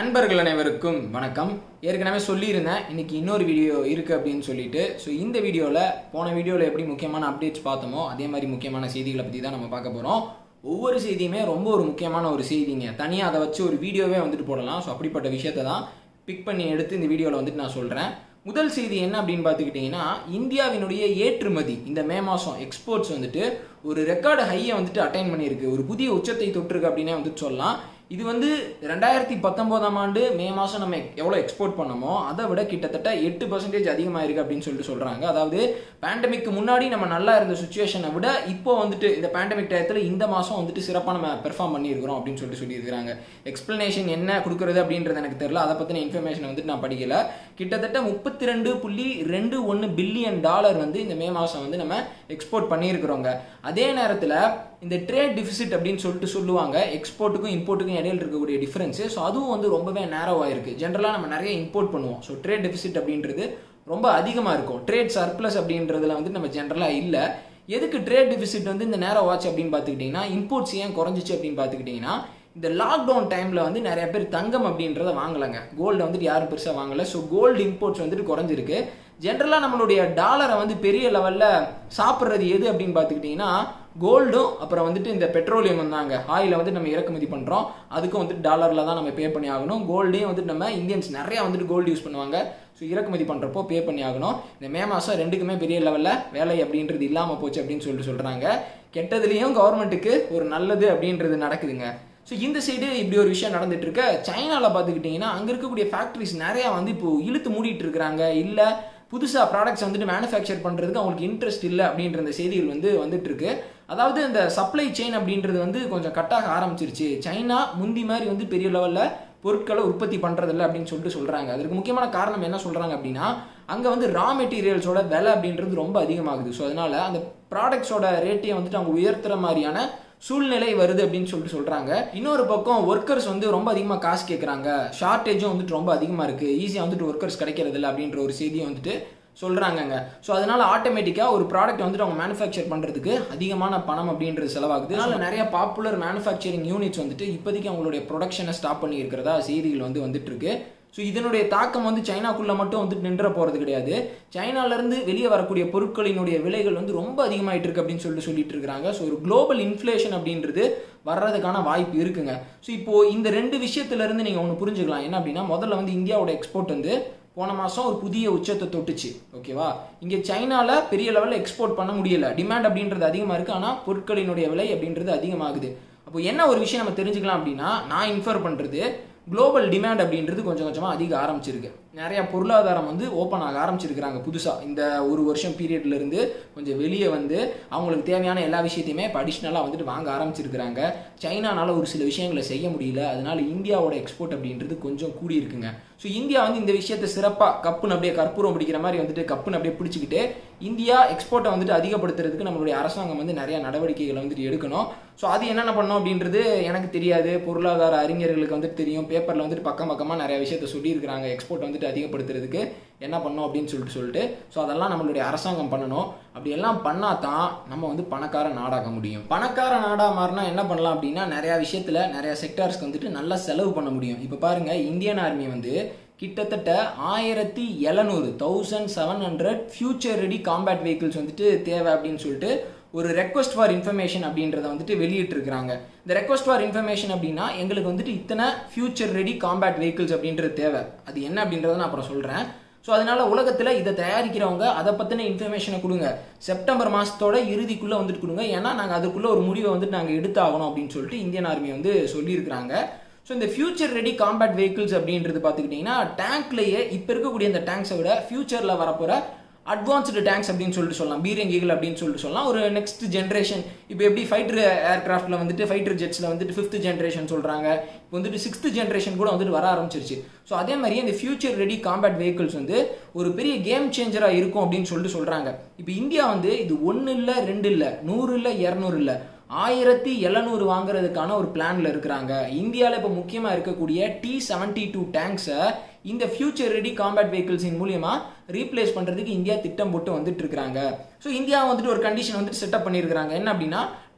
நண்பர்கள் அனைவருக்கும் வணக்கம் ஏற்கனவே சொல்லியிருந்தேன் இன்னைக்கு இன்னொரு வீடியோ இருக்குது அப்படின்னு சொல்லிட்டு ஸோ இந்த வீடியோவில் போன வீடியோவில் எப்படி முக்கியமான அப்டேட்ஸ் பார்த்தோமோ அதே மாதிரி முக்கியமான செய்திகளை பற்றி தான் நம்ம பார்க்க போகிறோம் ஒவ்வொரு செய்தியுமே ரொம்ப ஒரு முக்கியமான ஒரு செய்திங்க தனியாக அதை வச்சு ஒரு வீடியோவே வந்துட்டு போடலாம் ஸோ அப்படிப்பட்ட விஷயத்தை தான் பிக் பண்ணி எடுத்து இந்த வீடியோவில் வந்துட்டு நான் சொல்கிறேன் முதல் செய்தி என்ன அப்படின்னு பார்த்துக்கிட்டிங்கன்னா இந்தியாவினுடைய ஏற்றுமதி இந்த மே மாதம் எக்ஸ்போர்ட்ஸ் வந்துட்டு ஒரு ரெக்கார்டு ஹையை வந்துட்டு அட்டைன் பண்ணியிருக்கு ஒரு புதிய உச்சத்தை தொட்டிருக்கு அப்படின்னே வந்துட்டு சொல்லலாம் இது வந்து ரெண்டாயிரத்தி பத்தொம்போதாம் ஆண்டு மே மாதம் நம்ம எவ்வளோ எக்ஸ்போர்ட் பண்ணோமோ அதை விட கிட்டத்தட்ட எட்டு பர்சன்டேஜ் அதிகமாக இருக்குது அப்படின்னு சொல்லிட்டு சொல்கிறாங்க அதாவது பேண்டமிக்கு முன்னாடி நம்ம நல்லா இருந்த சுச்சுவேஷனை விட இப்போ வந்துட்டு இந்த பேண்டமிக் டயத்தில் இந்த மாதம் வந்துட்டு சிறப்பாக நம்ம பெர்ஃபார்ம் பண்ணியிருக்கிறோம் அப்படின்னு சொல்லிட்டு சொல்லியிருக்கிறாங்க எக்ஸ்பிளனேஷன் என்ன கொடுக்குறது அப்படின்றது எனக்கு தெரியல அதை பற்றின இன்ஃபர்மேஷன் வந்துட்டு நான் படிக்கல கிட்டத்தட்ட முப்பத்தி ரெண்டு புள்ளி ரெண்டு ஒன்று பில்லியன் டாலர் வந்து இந்த மே மாதம் வந்து நம்ம எக்ஸ்போர்ட் பண்ணியிருக்கிறோங்க அதே நேரத்தில் இந்த ட்ரேட் டிஃபிசிட் அப்படின்னு சொல்லிட்டு சொல்லுவாங்க எக்ஸ்போர்ட்டுக்கும் இம்போர்ட்டுக்கும் இடையில இருக்கக்கூடிய டிஃபரன்ஸு ஸோ அதுவும் வந்து ரொம்பவே நேரோவாக இருக்குது ஜென்ரலாக நம்ம நிறைய இம்போர்ட் பண்ணுவோம் ஸோ ட்ரேட் டெபிசிட் அப்படின்றது ரொம்ப அதிகமாக இருக்கும் ட்ரேட் சர்ப்ளஸ் அப்படின்றதுல வந்து நம்ம ஜென்ரலாக இல்லை எதுக்கு ட்ரேட் டெபிசிட் வந்து இந்த நேரம் வாட்ச் அப்படின்னு பார்த்துக்கிட்டிங்கன்னா இம்போர்ட்ஸ் ஏன் குறைஞ்சிச்சு அப்படின்னு பார்த்துக்கிட்டிங்கன்னா இந்த லாக்டவுன் டைமில் வந்து நிறைய பேர் தங்கம் அப்படின்றத வாங்கலைங்க கோல்டு வந்துட்டு யாரும் பெருசாக வாங்கலை ஸோ கோல்டு இம்போர்ட்ஸ் வந்துட்டு குறைஞ்சிருக்கு ஜென்ரலாக நம்மளுடைய டாலரை வந்து பெரிய லெவலில் சாப்பிட்றது எது அப்படின்னு பார்த்துக்கிட்டிங்கன்னா கோல்டும் அப்புறம் வந்துட்டு இந்த பெட்ரோலியம் தாங்க ஆயிலை வந்து நம்ம இறக்குமதி பண்ணுறோம் அதுக்கும் வந்துட்டு டாலரில் தான் நம்ம பே பண்ணி ஆகணும் கோல்டையும் வந்துட்டு நம்ம இந்தியன்ஸ் நிறையா வந்துட்டு கோல்டு யூஸ் பண்ணுவாங்க ஸோ இறக்குமதி பண்ணுறப்போ பே பண்ணி ஆகணும் இந்த மே மாதம் ரெண்டுக்குமே பெரிய லெவலில் வேலை அப்படின்றது இல்லாமல் போச்சு அப்படின்னு சொல்லிட்டு சொல்கிறாங்க கெட்டதுலேயும் கவர்மெண்ட்டுக்கு ஒரு நல்லது அப்படின்றது நடக்குதுங்க ஸோ இந்த சைடு இப்படி ஒரு விஷயம் நடந்துட்டு இருக்க சைனாவில் பார்த்துக்கிட்டிங்கன்னா அங்கே இருக்கக்கூடிய ஃபேக்ட்ரிஸ் நிறையா வந்து இப்போ இழுத்து மூடிட்டு இருக்கிறாங்க இல்லை புதுசாக ப்ராடக்ட்ஸ் வந்துட்டு மேனுஃபேக்சர் பண்ணுறதுக்கு அவங்களுக்கு இன்ட்ரெஸ்ட் இல்லை அப்படின்ற இந்த செய்திகள் வந்து வந்துட்டு இருக்கு அதாவது இந்த சப்ளை செயின் அப்படின்றது வந்து கொஞ்சம் கட்டாக ஆரம்பிச்சிருச்சு சைனா முந்தி மாதிரி வந்து பெரிய லெவலில் பொருட்களை உற்பத்தி பண்ணுறதில்ல அப்படின்னு சொல்லிட்டு சொல்கிறாங்க அதற்கு முக்கியமான காரணம் என்ன சொல்கிறாங்க அப்படின்னா அங்கே வந்து ரா மெட்டீரியல்ஸோட விலை அப்படின்றது ரொம்ப அதிகமாகுது ஸோ அதனால் அந்த ப்ராடக்ட்ஸோட ரேட்டையும் வந்துட்டு அவங்க உயர்த்துற மாதிரியான சூழ்நிலை வருது அப்படின்னு சொல்லிட்டு சொல்கிறாங்க இன்னொரு பக்கம் ஒர்க்கர்ஸ் வந்து ரொம்ப அதிகமாக காசு கேட்குறாங்க ஷார்ட்டேஜும் வந்துட்டு ரொம்ப அதிகமாக இருக்குது ஈஸியாக வந்துட்டு ஒர்க்கர்ஸ் கிடைக்கிறது இல்லை அப்படின்ற ஒரு செய்தியை வந்துட்டு சொல்கிறாங்கங்க ஸோ அதனால் ஆட்டோமேட்டிக்காக ஒரு ப்ராடக்ட் வந்துட்டு அவங்க மேனுஃபேக்சர் பண்ணுறதுக்கு அதிகமான பணம் அப்படின்றது செலவாகுது அதனால் நிறைய பாப்புலர் மேனுஃபேக்சரிங் யூனிட்ஸ் வந்துட்டு இப்போதைக்கு அவங்களுடைய ப்ரொடக்ஷனை ஸ்டாப் பண்ணி இருக்கிறதா செய்திகள் வந்து வந்துட்டு இருக்கு ஸோ இதனுடைய தாக்கம் வந்து சைனாக்குள்ளே மட்டும் வந்துட்டு நின்ற போகிறது கிடையாது சைனாலேருந்து வெளியே வரக்கூடிய பொருட்களினுடைய விலைகள் வந்து ரொம்ப அதிகமாயிட்டு இருக்கு அப்படின்னு சொல்லிட்டு சொல்லிட்டு இருக்காங்க ஸோ ஒரு குளோபல் இன்ஃப்ளேஷன் அப்படின்றது வர்றதுக்கான வாய்ப்பு இருக்குங்க ஸோ இப்போ இந்த ரெண்டு விஷயத்துலேருந்து நீங்கள் ஒன்று புரிஞ்சுக்கலாம் என்ன அப்படின்னா முதல்ல வந்து இந்தியாவோட எக்ஸ்போர்ட் வந்து போன மாதம் ஒரு புதிய உச்சத்தை தொட்டுச்சு ஓகேவா இங்கே சைனாவில் பெரிய லெவலில் எக்ஸ்போர்ட் பண்ண முடியல டிமாண்ட் அப்படின்றது அதிகமாக இருக்குது ஆனால் பொருட்களினுடைய விலை அப்படின்றது அதிகமாகுது அப்போ என்ன ஒரு விஷயம் நம்ம தெரிஞ்சுக்கலாம் அப்படின்னா நான் இன்ஃபர் பண்ணுறது குளோபல் டிமாண்ட் அப்படின்றது கொஞ்சம் கொஞ்சமாக அதிக ஆரம்பிச்சிருக்கு நிறைய பொருளாதாரம் வந்து ஓப்பன் ஆக ஆரம்பிச்சிருக்கிறாங்க புதுசாக இந்த ஒரு வருஷம் பீரியட்ல இருந்து கொஞ்சம் வெளியே வந்து அவங்களுக்கு தேவையான எல்லா விஷயத்தையுமே இப்போ அடிஷ்னலாக வந்துட்டு வாங்க ஆரம்பிச்சிருக்கிறாங்க சைனானால ஒரு சில விஷயங்களை செய்ய முடியல அதனால இந்தியாவோட எக்ஸ்போர்ட் அப்படின்றது கொஞ்சம் கூடி இருக்குங்க ஸோ இந்தியா வந்து இந்த விஷயத்தை சிறப்பாக கப்புன்னு அப்படியே கற்பூரம் பிடிக்கிற மாதிரி வந்துட்டு கப்புன்னு அப்படியே பிடிச்சிக்கிட்டு இந்தியா எக்ஸ்போர்ட்டை வந்துட்டு அதிகப்படுத்துறதுக்கு நம்மளுடைய அரசாங்கம் வந்து நிறைய நடவடிக்கைகளை வந்துட்டு எடுக்கணும் ஸோ அது என்னென்ன பண்ணோம் அப்படின்றது எனக்கு தெரியாது பொருளாதார அறிஞர்களுக்கு வந்துட்டு தெரியும் பேப்பரில் வந்துட்டு பக்கம் பக்கமாக நிறைய விஷயத்த சொல்லியிருக்கிறாங்க எக்ஸ்போர்ட் வந்துட்டு அதிகப்படுத்துறதுக்கு என்ன பண்ணோம் அப்படின்னு சொல்லிட்டு சொல்லிட்டு ஸோ அதெல்லாம் நம்மளுடைய அரசாங்கம் பண்ணணும் அப்படி எல்லாம் பண்ணால் தான் நம்ம வந்து பணக்கார நாடாக முடியும் பணக்கார நாடாக மாறினா என்ன பண்ணலாம் அப்படின்னா நிறையா விஷயத்தில் நிறையா செக்டார்ஸ்க்கு வந்துட்டு நல்லா செலவு பண்ண முடியும் இப்போ பாருங்கள் இந்தியன் ஆர்மி வந்து கிட்டத்தட்ட ஆயிரத்தி எழுநூறு thousand seven hundred future ready combat vehicles வந்துட்டு தேவை அப்படின்னு சொல்லிட்டு ஒரு ரெக்வஸ்ட் ஃபார் இன்ஃபர்மேஷன் அப்படின்றத வந்துட்டு வெளியிட்டிருக்கிறாங்க இந்த ரெக்வஸ்ட் ஃபார் இன்ஃபர்மேஷன் அப்படின்னா எங்களுக்கு வந்துட்டு இத்தனை ஃபியூச்சர் ரெடி காம்பேட் வெஹிக்கிள்ஸ் அப்படின்றது தேவை அது என்ன அப்படின்றத நான் அப்புறம் சொல்கிறேன் ஸோ அதனால உலகத்தில் இதை தயாரிக்கிறவங்க அதை பற்றின இன்ஃபர்மேஷனை கொடுங்க செப்டம்பர் மாதத்தோட இறுதிக்குள்ளே வந்துட்டு கொடுங்க ஏன்னா நாங்கள் அதுக்குள்ளே ஒரு முடிவை வந்துட்டு நாங்கள் எடுத்தாகணும் அப்படின்னு சொல்லிட்டு இந்தியன் ஆர்மி வந்து சொல்லியிருக்கிறாங்க ஸோ இந்த ஃபியூச்சர் ரெடி காம்பேட் வெஹிக்கிள்ஸ் அப்படின்றது பார்த்துக்கிட்டிங்கன்னா டேங்க்லேயே இப்போ இருக்கக்கூடிய இந்த டேங்க்ஸை விட ஃபியூச்சரில் வரப்போகிற அட்வான்ஸ்டு டேங்க்ஸ் அப்படின்னு சொல்லிட்டு சொல்லலாம் பீரங் ஈகிள் அப்படின்னு சொல்லிட்டு சொல்லலாம் ஒரு நெக்ஸ்ட் ஜென்ரேஷன் இப்போ எப்படி ஃபைட்டர் ஏர்கிராஃப்டில் வந்துட்டு ஃபைட்டர் ஜெட்ஸில் வந்துட்டு ஃபிஃப்த் ஜென்ரேஷன் சொல்கிறாங்க இப்போ வந்துட்டு சிக்ஸ்த் ஜென்ரேஷன் கூட வந்துட்டு வர ஆரம்பிச்சிருச்சு ஸோ அதே மாதிரி இந்த ஃபியூச்சர் ரெடி காம்பேட் வெஹிக்கிள்ஸ் வந்து ஒரு பெரிய கேம் சேஞ்சராக இருக்கும் அப்படின்னு சொல்லிட்டு சொல்கிறாங்க இப்போ இந்தியா வந்து இது ஒன்று இல்லை ரெண்டு இல்லை நூறு இல்லை இரநூறு இல்லை ஆயிரத்தி எழுநூறு வாங்குறதுக்கான ஒரு பிளான்ல இருக்கிறாங்க இந்தியாவில் இப்போ முக்கியமாக இருக்கக்கூடிய டி செவன்டி டூ டேங்க்ஸை இந்த ஃபியூச்சர் ரெடி காம்பேட் வெஹிக்கிள்ஸின் மூலியமா ரீப்ளேஸ் பண்ணுறதுக்கு இந்தியா திட்டம் போட்டு வந்துட்டு இருக்காங்க ஸோ இந்தியா வந்துட்டு ஒரு கண்டிஷன் வந்துட்டு செட்டப் பண்ணியிருக்காங்க என்ன அப்படின்னா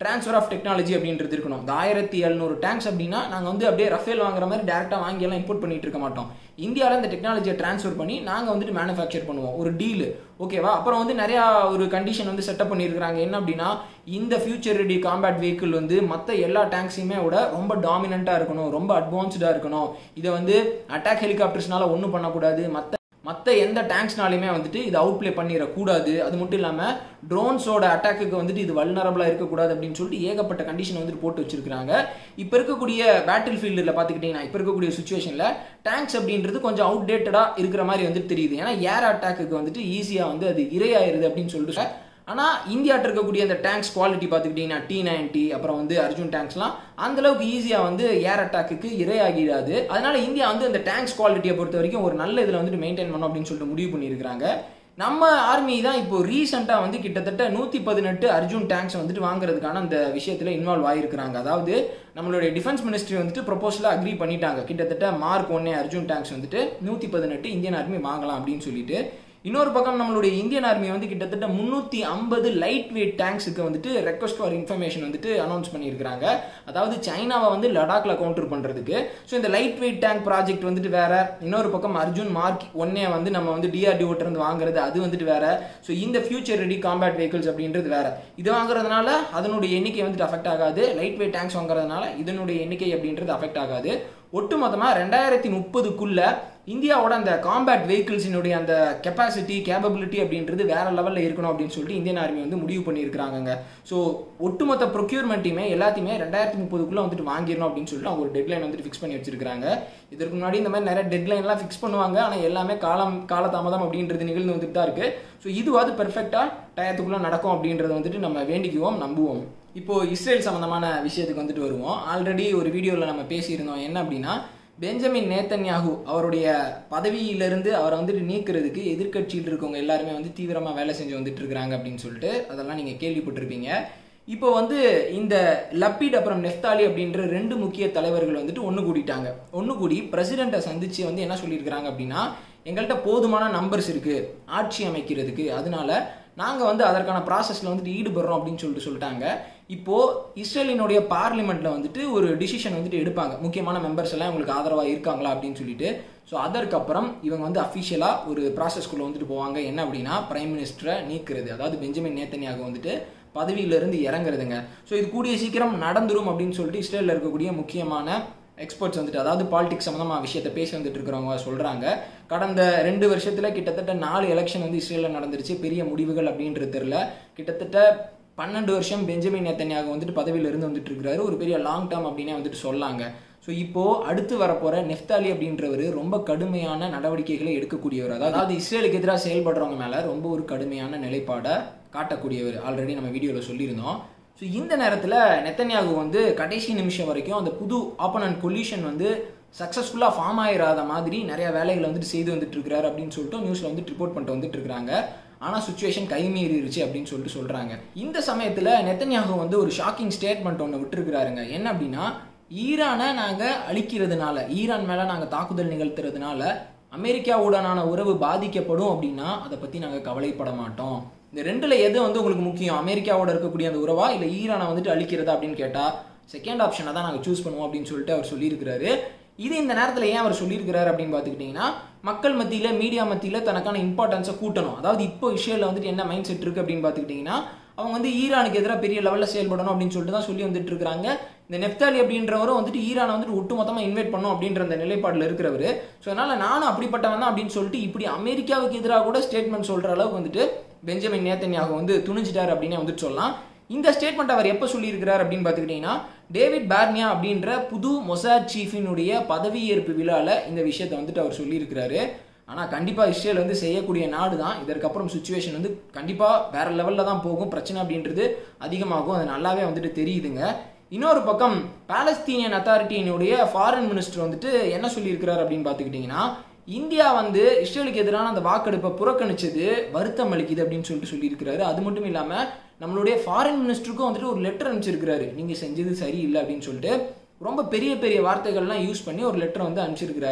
ட்ரான்ஸ்ஃபர் ஆஃப் டெக்னாலஜி அப்படின்றது இருக்கணும் இந்த ஆயிரத்தி எழுநூறு டேங்க்ஸ் அப்படின்னா நாங்கள் வந்து அப்படியே ரஃபேல் வாங்குற மாதிரி டேரெக்டாக வாங்கி எல்லாம் இம்போர்ட் பண்ணிட்டு இருக்க மாட்டோம் இந்தியாவில் இந்த டெக்னாலஜியை ட்ரான்ஸ்ஃபர் பண்ணி நாங்கள் வந்துட்டு மேனுஃபேக்சர் பண்ணுவோம் ஒரு டீல் ஓகேவா அப்புறம் வந்து நிறையா ஒரு கண்டிஷன் வந்து செட்டப் பண்ணியிருக்காங்க என்ன அப்படின்னா இந்த ஃபியூச்சர் ரெடி காம்பேட் வெஹிக்கிள் வந்து மற்ற எல்லா டேங்க்ஸையுமே விட ரொம்ப டாமினண்ட்டாக இருக்கணும் ரொம்ப அட்வான்ஸ்டாக இருக்கணும் இதை வந்து அட்டாக் ஹெலிகாப்டர்ஸ்னால ஒன்றும் பண்ணக்கூடாது மற்ற மற்ற எந்த டேங்க்ஸ்னாலுமே வந்துட்டு இது அவுட் ப்ளே பண்ணிடக்கூடாது அது மட்டும் இல்லாமல் ட்ரோன்ஸோட அட்டாக்குக்கு வந்துட்டு இது வல்னரபிளாக இருக்கக்கூடாது அப்படின்னு சொல்லிட்டு ஏகப்பட்ட கண்டிஷன் வந்துட்டு போட்டு வச்சிருக்காங்க இப்போ இருக்கக்கூடிய பேட்டில் ஃபீல்டில் பார்த்துக்கிட்டிங்கன்னா இப்போ இருக்கக்கூடிய சுச்சுவேஷனில் டேங்க்ஸ் அப்படின்றது கொஞ்சம் அவுடேட்டடாக இருக்கிற மாதிரி வந்துட்டு தெரியுது ஏன்னா ஏர் அட்டாக்குக்கு வந்துட்டு ஈஸியாக வந்து அது இரையாயிருது அப்படின்னு சொல்லிட்டு ஆனால் இந்தியாட்ட இருக்கக்கூடிய அந்த டேங்க்ஸ் குவாலிட்டி பார்த்துக்கிட்டிங்கன்னா டி நைன்டி அப்புறம் வந்து அர்ஜுன் டேங்க்ஸ்லாம் அந்த அளவுக்கு ஈஸியாக வந்து ஏர் அட்டாக்குக்கு இரையாகிடாது அதனால இந்தியா வந்து அந்த டேங்க்ஸ் குவாலிட்டியை பொறுத்த வரைக்கும் ஒரு நல்ல இதில் வந்துட்டு மெயின்டைன் பண்ணும் அப்படின்னு சொல்லிட்டு முடிவு பண்ணியிருக்காங்க நம்ம ஆர்மி தான் இப்போ ரீசெண்டாக வந்து கிட்டத்தட்ட நூற்றி பதினெட்டு அர்ஜுன் டேங்க்ஸ் வந்துட்டு வாங்குறதுக்கான அந்த விஷயத்தில் இன்வால்வ் ஆகிருக்கிறாங்க அதாவது நம்மளுடைய டிஃபென்ஸ் மினிஸ்ட்ரி வந்துட்டு ப்ரொபோசலாக அக்ரி பண்ணிட்டாங்க கிட்டத்தட்ட மார்க் ஒன்னே அர்ஜுன் டேங்க்ஸ் வந்துட்டு நூற்றி பதினெட்டு இந்தியன் ஆர்மி வாங்கலாம் அப்படின்னு சொல்லிட்டு இன்னொரு பக்கம் நம்மளுடைய இந்தியன் ஆர்மி வந்து கிட்டத்தட்ட முந்நூற்றி ஐம்பது லைட் வெயிட் டேங்க்ஸுக்கு வந்துட்டு ரெக்வஸ்ட் ஃபார் இன்ஃபர்மேஷன் வந்துட்டு அனௌன்ஸ் பண்ணியிருக்காங்க அதாவது சைனாவை வந்து லடாக்ல கவுண்டர் பண்ணுறதுக்கு ஸோ இந்த லைட் வெயிட் டேங்க் ப்ராஜெக்ட் வந்துட்டு வேற இன்னொரு பக்கம் அர்ஜுன் மார்க் ஒன்னே வந்து நம்ம வந்து டிஆர்டிஓட்ட இருந்து வாங்குறது அது வந்துட்டு வேற ஸோ இந்த ஃபியூச்சர் ரெடி காம்பேட் வெஹிக்கிள்ஸ் அப்படின்றது வேற இது வாங்குறதுனால அதனுடைய எண்ணிக்கை வந்துட்டு அஃபெக்ட் ஆகாது லைட் வெயிட் டேங்க்ஸ் வாங்குறதுனால இதனுடைய எண்ணிக்கை அப்படின்றது அஃபெக்ட் ஆகாது ஒட்டுமொத்தமாக ரெண்டாயிரத்தி முப்பதுக்குள்ள இந்தியாவோட அந்த காம்பேட் வெஹிக்கிள்ஸினுடைய அந்த கெப்பாசிட்டி கேப்பபிலிட்டி அப்படின்றது வேற லெவலில் இருக்கணும் அப்படின்னு சொல்லிட்டு இந்தியன் ஆர்மி வந்து முடிவு பண்ணியிருக்காங்க ஸோ ஒட்டுமொத்த ப்ரொக்யூர்மெண்ட்டையுமே எல்லாத்தையுமே ரெண்டாயிரத்தி முப்பதுக்குள்ள வந்துட்டு வாங்கிடணும் அப்படின்னு சொல்லிட்டு அவங்க ஒரு டெட்லைன் வந்துட்டு ஃபிக்ஸ் பண்ணி வச்சிருக்காங்க இதற்கு முன்னாடி இந்த மாதிரி நிறைய டெட்லைன்லாம் ஃபிக்ஸ் பண்ணுவாங்க ஆனால் எல்லாமே காலம் காலதாமதம் அப்படின்றது நிகழ்ந்து வந்துட்டு தான் இருக்கு ஸோ இதுவாது பெர்ஃபெக்டாக டயத்துக்குள்ளே நடக்கும் அப்படின்றத வந்துட்டு நம்ம வேண்டிக்குவோம் நம்புவோம் இப்போ இஸ்ரேல் சம்மந்தமான விஷயத்துக்கு வந்துட்டு வருவோம் ஆல்ரெடி ஒரு வீடியோவில் நம்ம பேசியிருந்தோம் என்ன அப்படின்னா பெஞ்சமின் நேத்தன்யாகு அவருடைய பதவியிலிருந்து அவரை வந்துட்டு நீக்கிறதுக்கு எதிர்க்கட்சியில் இருக்கவங்க எல்லாருமே வந்து தீவிரமாக வேலை செஞ்சு வந்துட்டு இருக்கிறாங்க அப்படின்னு சொல்லிட்டு அதெல்லாம் நீங்கள் கேள்விப்பட்டிருப்பீங்க இப்போ வந்து இந்த லப்பீட் அப்புறம் நெஃப்தாலி அப்படின்ற ரெண்டு முக்கிய தலைவர்கள் வந்துட்டு ஒன்று கூடிட்டாங்க ஒன்று கூடி பிரசிடெண்ட்டை சந்திச்சு வந்து என்ன சொல்லியிருக்கிறாங்க அப்படின்னா எங்கள்கிட்ட போதுமான நம்பர்ஸ் இருக்கு ஆட்சி அமைக்கிறதுக்கு அதனால நாங்கள் வந்து அதற்கான ப்ராசஸில் வந்துட்டு ஈடுபடுறோம் அப்படின்னு சொல்லிட்டு சொல்லிட்டாங்க இப்போ இஸ்ரேலினுடைய பார்லிமெண்ட்ல வந்துட்டு ஒரு டிசிஷன் வந்துட்டு எடுப்பாங்க முக்கியமான மெம்பர்ஸ் எல்லாம் உங்களுக்கு ஆதரவாக இருக்காங்களா அப்படின்னு சொல்லிட்டு ஸோ அதற்கப்புறம் இவங்க வந்து அஃபிஷியலாக ஒரு ப்ராசஸ்க்குள்ளே வந்துட்டு போவாங்க என்ன அப்படின்னா பிரைம் மினிஸ்டரை நீக்கிறது அதாவது பெஞ்சமின் நேத்தனியாக வந்துட்டு பதவியிலிருந்து இறங்குறதுங்க ஸோ இது கூடிய சீக்கிரம் நடந்துரும் அப்படின்னு சொல்லிட்டு இஸ்ரேலில் இருக்கக்கூடிய முக்கியமான எக்ஸ்பர்ட்ஸ் வந்துட்டு அதாவது பாலிடிக்ஸ் சம்மந்தமாக விஷயத்தை பேசி வந்துட்டு இருக்கிறவங்க சொல்கிறாங்க கடந்த ரெண்டு வருஷத்தில் கிட்டத்தட்ட நாலு எலெக்ஷன் வந்து இஸ்ரேலில் நடந்துருச்சு பெரிய முடிவுகள் அப்படின்றது தெரில கிட்டத்தட்ட பன்னெண்டு வருஷம் பெஞ்சமின் நேத்தனியாக வந்துட்டு பதவியில இருந்து வந்துட்டு இருக்கிறாரு ஒரு பெரிய லாங் டேர்ம் அப்படின்னே வந்துட்டு சொல்லாங்க ஸோ இப்போ அடுத்து வரப்போற நெஃப்தாலி அப்படின்றவர் ரொம்ப கடுமையான நடவடிக்கைகளை எடுக்கக்கூடியவர் அதாவது இஸ்ரேலுக்கு எதிராக செயல்படுறவங்க மேல ரொம்ப ஒரு கடுமையான நிலைப்பாடை காட்டக்கூடியவர் ஆல்ரெடி நம்ம வீடியோவில் சொல்லியிருந்தோம் ஸோ இந்த நேரத்தில் நெத்தன்யாகு வந்து கடைசி நிமிஷம் வரைக்கும் அந்த புது ஆப்பனன்ட் கொல்யூஷன் வந்து சக்ஸஸ்ஃபுல்லாக ஃபார்ம் ஆயிராத மாதிரி நிறைய வேலைகளை வந்துட்டு செய்து வந்துட்டு இருக்கிறாரு அப்படின்னு சொல்லிட்டு நியூஸில் வந்து ரிப்போர்ட் பண்ணிட்டு வந்துட்டு இருக்காங்க ஆனால் சுச்சுவேஷன் கைமீறிடுச்சு அப்படின்னு சொல்லிட்டு சொல்கிறாங்க இந்த சமயத்தில் நெத்தன்யாகு வந்து ஒரு ஷாக்கிங் ஸ்டேட்மெண்ட் ஒன்று விட்டுருக்கிறாருங்க என்ன அப்படின்னா ஈரானை நாங்கள் அழிக்கிறதுனால ஈரான் மேலே நாங்கள் தாக்குதல் நிகழ்த்துறதுனால அமெரிக்காவுடனான உறவு பாதிக்கப்படும் அப்படின்னா அதை பற்றி நாங்கள் கவலைப்பட மாட்டோம் இந்த ரெண்டுல எது வந்து உங்களுக்கு முக்கியம் அமெரிக்காவோட இருக்கக்கூடிய அந்த உறவா இல்லை ஈரானை வந்துட்டு அழிக்கிறதா அப்படின்னு கேட்டால் செகண்ட் ஆப்ஷனை தான் நாங்கள் சூஸ் பண்ணுவோம் அப்படின்னு சொல்லிட்டு அவர் சொல்லியிருக்கிறாரு இது இந்த நேரத்தில் ஏன் அவர் சொல்லியிருக்கிறாரு அப்படின்னு பார்த்துக்கிட்டிங்கன்னா மக்கள் மத்தியில் மீடியா மத்தியில் தனக்கான இம்பார்ட்டன்ஸை கூட்டணும் அதாவது இப்போ இஸ்ரேலில் வந்துட்டு என்ன மைண்ட் செட் இருக்குது அப்படின்னு பார்த்துக்கிட்டிங்கன்னா அவங்க வந்து ஈரானுக்கு எதிராக பெரிய லெவலில் செயல்படணும் அப்படின்னு சொல்லிட்டு தான் சொல்லி வந்துட்டு இருக்காங்க இந்த நெப்தாலி அப்படின்றவரும் வந்துட்டு ஈரானை வந்துட்டு ஒட்டுமொத்தமாக இன்வைட் பண்ணும் அப்படின்ற அந்த நிலைப்பாடில் இருக்கிறவர் ஸோ அதனால் நானும் அப்படிப்பட்டவன் தான் அப்படின்னு சொல்லிட்டு இப்படி அமெரிக்காவுக்கு எதிராக கூட ஸ்டேட்மெண்ட் சொல்கிற அளவுக்கு வந்துட்டு பெஞ்சமின் நேத்தன்யாக வந்து துணிஞ்சிட்டார் அப்படின்னு வந்துட்டு சொல்லலாம் இந்த ஸ்டேட்மெண்ட் அவர் எப்போ சொல்லியிருக்கிறார் அப்படின்னு பார்த்துக்கிட்டிங்கன்னா டேவிட் பார்னியா அப்படின்ற புது மொசாட் சீஃபினுடைய பதவியேற்பு விழாவில் இந்த விஷயத்தை வந்துட்டு அவர் சொல்லியிருக்கிறாரு ஆனால் கண்டிப்பாக இஸ்ரேல் வந்து செய்யக்கூடிய நாடு தான் இதற்கப்புறம் சுச்சுவேஷன் வந்து கண்டிப்பாக வேற லெவலில் தான் போகும் பிரச்சனை அப்படின்றது அதிகமாகும் அது நல்லாவே வந்துட்டு தெரியுதுங்க இன்னொரு பக்கம் பாலஸ்தீனியன் அத்தாரிட்டியினுடைய ஃபாரின் மினிஸ்டர் வந்துட்டு என்ன சொல்லியிருக்கிறார் அப்படின்னு பார்த்துக்கிட்டிங்கன்னா இந்தியா வந்து இஸ்ரேலுக்கு எதிரான அந்த வாக்கெடுப்பை புறக்கணிச்சது வருத்தம் அளிக்குது அப்படின்னு சொல்லிட்டு சொல்லியிருக்கிறாரு அது மட்டும் இல்லாமல் நம்மளுடைய ஃபாரின் மினிஸ்டருக்கும் வந்துட்டு ஒரு லெட்டர் அனுப்பிச்சிருக்கிறாரு நீங்கள் செஞ்சது சரியில்லை அப்படின்னு சொல்லிட்டு ரொம்ப பெரிய பெரிய வார்த்தைகள்லாம் யூஸ் பண்ணி ஒரு லெட்டர் வந்து அனுப்பிச்சிருக்கிறாருங்க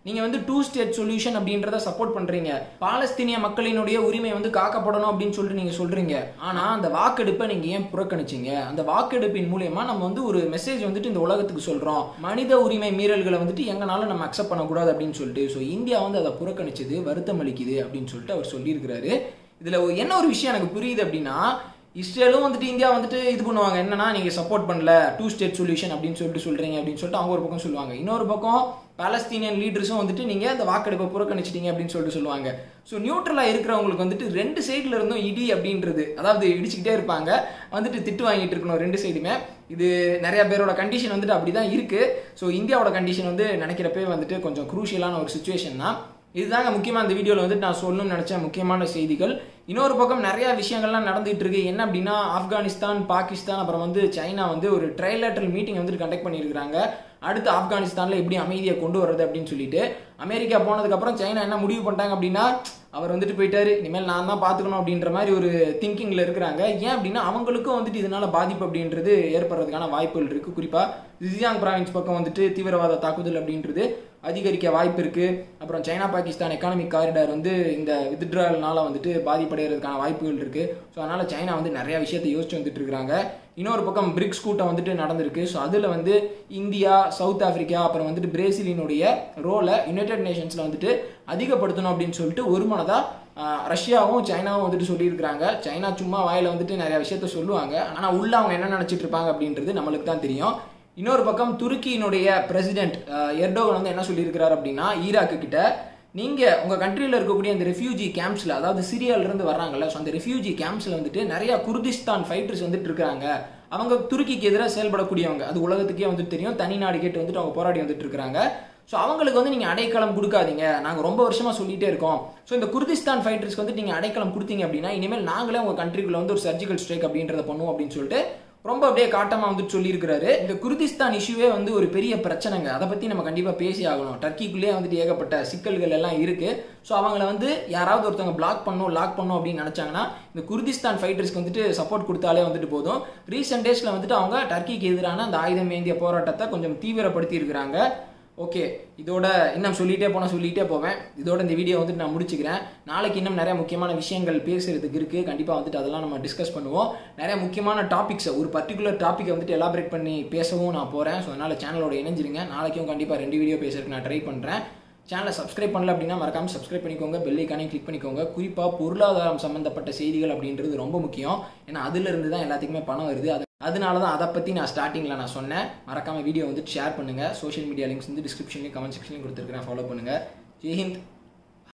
நீங்க வந்து டூ ஸ்டேட் சொல்யூஷன் அப்படின்றத சப்போர்ட் பண்றீங்க பாலஸ்தீனிய மக்களினுடைய உரிமை வந்து காக்கப்படணும் அப்படின்னு சொல்லிட்டு நீங்க சொல்றீங்க ஆனா அந்த வாக்கெடுப்பை நீங்க ஏன் புறக்கணிச்சீங்க அந்த வாக்கெடுப்பின் மூலியமா நம்ம வந்து ஒரு மெசேஜ் வந்துட்டு இந்த உலகத்துக்கு சொல்றோம் மனித உரிமை மீறல்களை வந்துட்டு எங்கனாலும் நம்ம அக்செப்ட் பண்ணக்கூடாது அப்படின்னு சொல்லிட்டு ஸோ இந்தியா வந்து அதை புறக்கணிச்சது வருத்தம் அளிக்குது அப்படின்னு சொல்லிட்டு அவர் சொல்லியிருக்கிறாரு இதுல ஒரு- என்ன ஒரு விஷயம் எனக்கு புரியுது அப்படின்னா இஸ்ரேலும் வந்துட்டு இந்தியா வந்துட்டு இது பண்ணுவாங்க என்னன்னா நீங்க சப்போர்ட் பண்ணல டூ ஸ்டேட் சொல்யூஷன் அப்படின்னு சொல்லிட்டு சொல்றீங்க அப்படின்னு சொல்லிட்டு அவங்க ஒரு பக்கம் சொல்லுவாங்க இன்னொரு பக்கம் பாலஸ்தீனியன் லீடர்ஸும் வந்துட்டு நீங்க அந்த வாக்கெடுப்பை புறக்கணிச்சிட்டீங்க அப்படின்னு சொல்லிட்டு சொல்லுவாங்க ஸோ நியூட்ரலா இருக்கிறவங்களுக்கு வந்துட்டு ரெண்டு சைடுல இருந்தும் இடி அப்படின்றது அதாவது இடிச்சுக்கிட்டே இருப்பாங்க வந்துட்டு திட்டு வாங்கிட்டு இருக்கணும் ரெண்டு சைடுமே இது நிறைய பேரோட கண்டிஷன் வந்துட்டு அப்படிதான் இருக்கு ஸோ இந்தியாவோட கண்டிஷன் வந்து நினைக்கிறப்பே வந்துட்டு கொஞ்சம் குரூஷியலான ஒரு சுச்சுவேஷன் தான் இதுதாங்க முக்கியமாக இந்த வீடியோவில் வந்துட்டு நான் சொல்லணும்னு நினச்ச முக்கியமான செய்திகள் இன்னொரு பக்கம் நிறைய விஷயங்கள்லாம் நடந்துகிட்டு இருக்கு என்ன அப்படின்னா ஆப்கானிஸ்தான் பாகிஸ்தான் அப்புறம் வந்து சைனா வந்து ஒரு ட்ரைலேட்டரல் மீட்டிங் வந்துட்டு கண்டக்ட் பண்ணியிருக்காங்க அடுத்து ஆப்கானிஸ்தானில் எப்படி அமைதியை கொண்டு வர்றது அப்படின்னு சொல்லிட்டு அமெரிக்கா போனதுக்கப்புறம் சைனா என்ன முடிவு பண்ணிட்டாங்க அப்படின்னா அவர் வந்துட்டு போயிட்டாரு இனிமேல் நான் தான் பார்த்துக்கணும் அப்படின்ற மாதிரி ஒரு திங்கிங்கில் இருக்கிறாங்க ஏன் அப்படின்னா அவங்களுக்கும் வந்துட்டு இதனால பாதிப்பு அப்படின்றது ஏற்படுறதுக்கான வாய்ப்புகள் இருக்குது குறிப்பாக ஜியாங் ப்ராவின்ஸ் பக்கம் வந்துட்டு தீவிரவாத தாக்குதல் அப்படின்றது அதிகரிக்க வாய்ப்பு இருக்கு அப்புறம் சைனா பாகிஸ்தான் எக்கானமிக் காரிடார் வந்து இந்த வித்ட்ரால்னால வந்துட்டு பாதிப்படைகிறதுக்கான வாய்ப்புகள் இருக்கு ஸோ அதனால சைனா வந்து நிறைய விஷயத்தை யோசிச்சு வந்துட்டு இருக்காங்க இன்னொரு பக்கம் பிரிக்ஸ் கூட்டம் வந்துட்டு நடந்திருக்கு ஸோ அதில் வந்து இந்தியா சவுத் ஆப்பிரிக்கா அப்புறம் வந்துட்டு பிரேசிலினுடைய ரோலை யுனைடெட் நேஷன்ஸில் வந்துட்டு அதிகப்படுத்தணும் அப்படின்னு சொல்லிட்டு ஒரு மனதாக ரஷ்யாவும் சைனாவும் வந்துட்டு சொல்லியிருக்கிறாங்க சைனா சும்மா வாயில வந்துட்டு நிறைய விஷயத்த சொல்லுவாங்க ஆனால் உள்ள அவங்க என்ன நினச்சிட்டு இருப்பாங்க அப்படின்றது நம்மளுக்கு தான் தெரியும் இன்னொரு பக்கம் துருக்கியினுடைய பிரசிடென்ட் எர்டோகன் வந்து என்ன சொல்லியிருக்கிறார் அப்படின்னா ஈராக்கு கிட்ட நீங்க உங்க கண்ட்ரியில் இருக்கக்கூடிய அந்த ரெஃப்யூஜி கேம்ப்ஸ்ல அதாவது சிரியால இருந்து வர்றாங்கல்ல ஸோ அந்த ரெஃப்யூஜி கேம்ப்ஸ்ல வந்துட்டு நிறைய குர்திஸ்தான் ஃபைட்டர்ஸ் வந்துட்டு இருக்காங்க அவங்க துருக்கிக்கு எதிராக செயல்படக்கூடியவங்க அது உலகத்துக்கே வந்துட்டு தெரியும் தனி நாடு கேட்டு வந்துட்டு அவங்க போராடி வந்துட்டு இருக்காங்க ஸோ அவங்களுக்கு வந்து நீங்கள் அடைக்கலம் கொடுக்காதீங்க நாங்கள் ரொம்ப வருஷமாக சொல்லிட்டே இருக்கோம் ஸோ இந்த குர்திஸ்தான் ஃபைட்டர்ஸ்க்கு வந்து நீங்கள் அடைக்கலம் கொடுத்தீங்க அப்படின்னா இனிமேல் நாங்களே உங்கள் கண்ட்ரிக்குள்ள வந்து ஒரு சர்ஜிக்கல் ஸ்ட்ரைக் அப்படின்றத பண்ணுவோம் அப்படின்னு சொல்லிட்டு ரொம்ப அப்படியே காட்டமா வந்துட்டு சொல்லியிருக்கிறாரு இந்த குர்திஸ்தான் இஷ்யூவே வந்து ஒரு பெரிய பிரச்சனைங்க அதை பத்தி நம்ம கண்டிப்பா பேசி ஆகணும் டர்க்கிக்குள்ளேயே வந்துட்டு ஏகப்பட்ட சிக்கல்கள் எல்லாம் இருக்கு ஸோ அவங்கள வந்து யாராவது ஒருத்தவங்க பிளாக் பண்ணும் லாக் பண்ணும் அப்படின்னு நினைச்சாங்கன்னா இந்த குர்திஸ்தான் ஃபைட்டர்ஸ்க்கு வந்துட்டு சப்போர்ட் கொடுத்தாலே வந்துட்டு போதும் ரீசெண்ட் டேஸ்ல வந்துட்டு அவங்க டர்க்கிக்கு எதிரான அந்த ஆயுதம் ஏந்திய போராட்டத்தை கொஞ்சம் தீவிரப்படுத்தி இருக்கிறாங்க ஓகே இதோட இன்னும் சொல்லிட்டே போனால் சொல்லிட்டே போவேன் இதோட இந்த வீடியோ வந்துட்டு நான் முடிச்சுக்கிறேன் நாளைக்கு இன்னும் நிறைய முக்கியமான விஷயங்கள் பேசுறதுக்கு இருக்கு கண்டிப்பாக வந்துட்டு அதெல்லாம் நம்ம டிஸ்கஸ் பண்ணுவோம் நிறைய முக்கியமான டாபிக்ஸை ஒரு பர்டிகுலர் டாப்பிக்கை வந்துட்டு எலாபரேட் பண்ணி பேசவும் நான் போகிறேன் ஸோ அதனால சேனலோட இணைஞ்சிருங்க நாளைக்கும் கண்டிப்பாக ரெண்டு வீடியோ பேசுறதுக்கு நான் ட்ரை பண்ணுறேன் சேனலை சப்ஸ்கிரைப் பண்ணல அப்படின்னா மறக்காம சப்ஸ்கிரைப் பண்ணிக்கோங்க பெல் ஐக்கானையும் கிளிக் பண்ணிக்கோங்க குறிப்பாக பொருளாதாரம் சம்மந்தப்பட்ட செய்திகள் அப்படின்றது ரொம்ப முக்கியம் ஏன்னா அதுல இருந்து தான் எல்லாத்துக்குமே பணம் வருது அது அதனால தான் அதை பற்றி நான் ஸ்டார்டிங்கில் நான் சொன்னேன் மறக்காம வீடியோ வந்து ஷேர் பண்ணுங்கள் சோஷியல் மீடியா லிங்க்ஸ் வந்து டிஸ்கிரிப்ஷன்லையும் கமெண்ட் செக்ஷன்லையும் கொடுத்துருக்கேன் ஃபாலோ பண்ணுங்கள் ஜெய்ஹிந்த்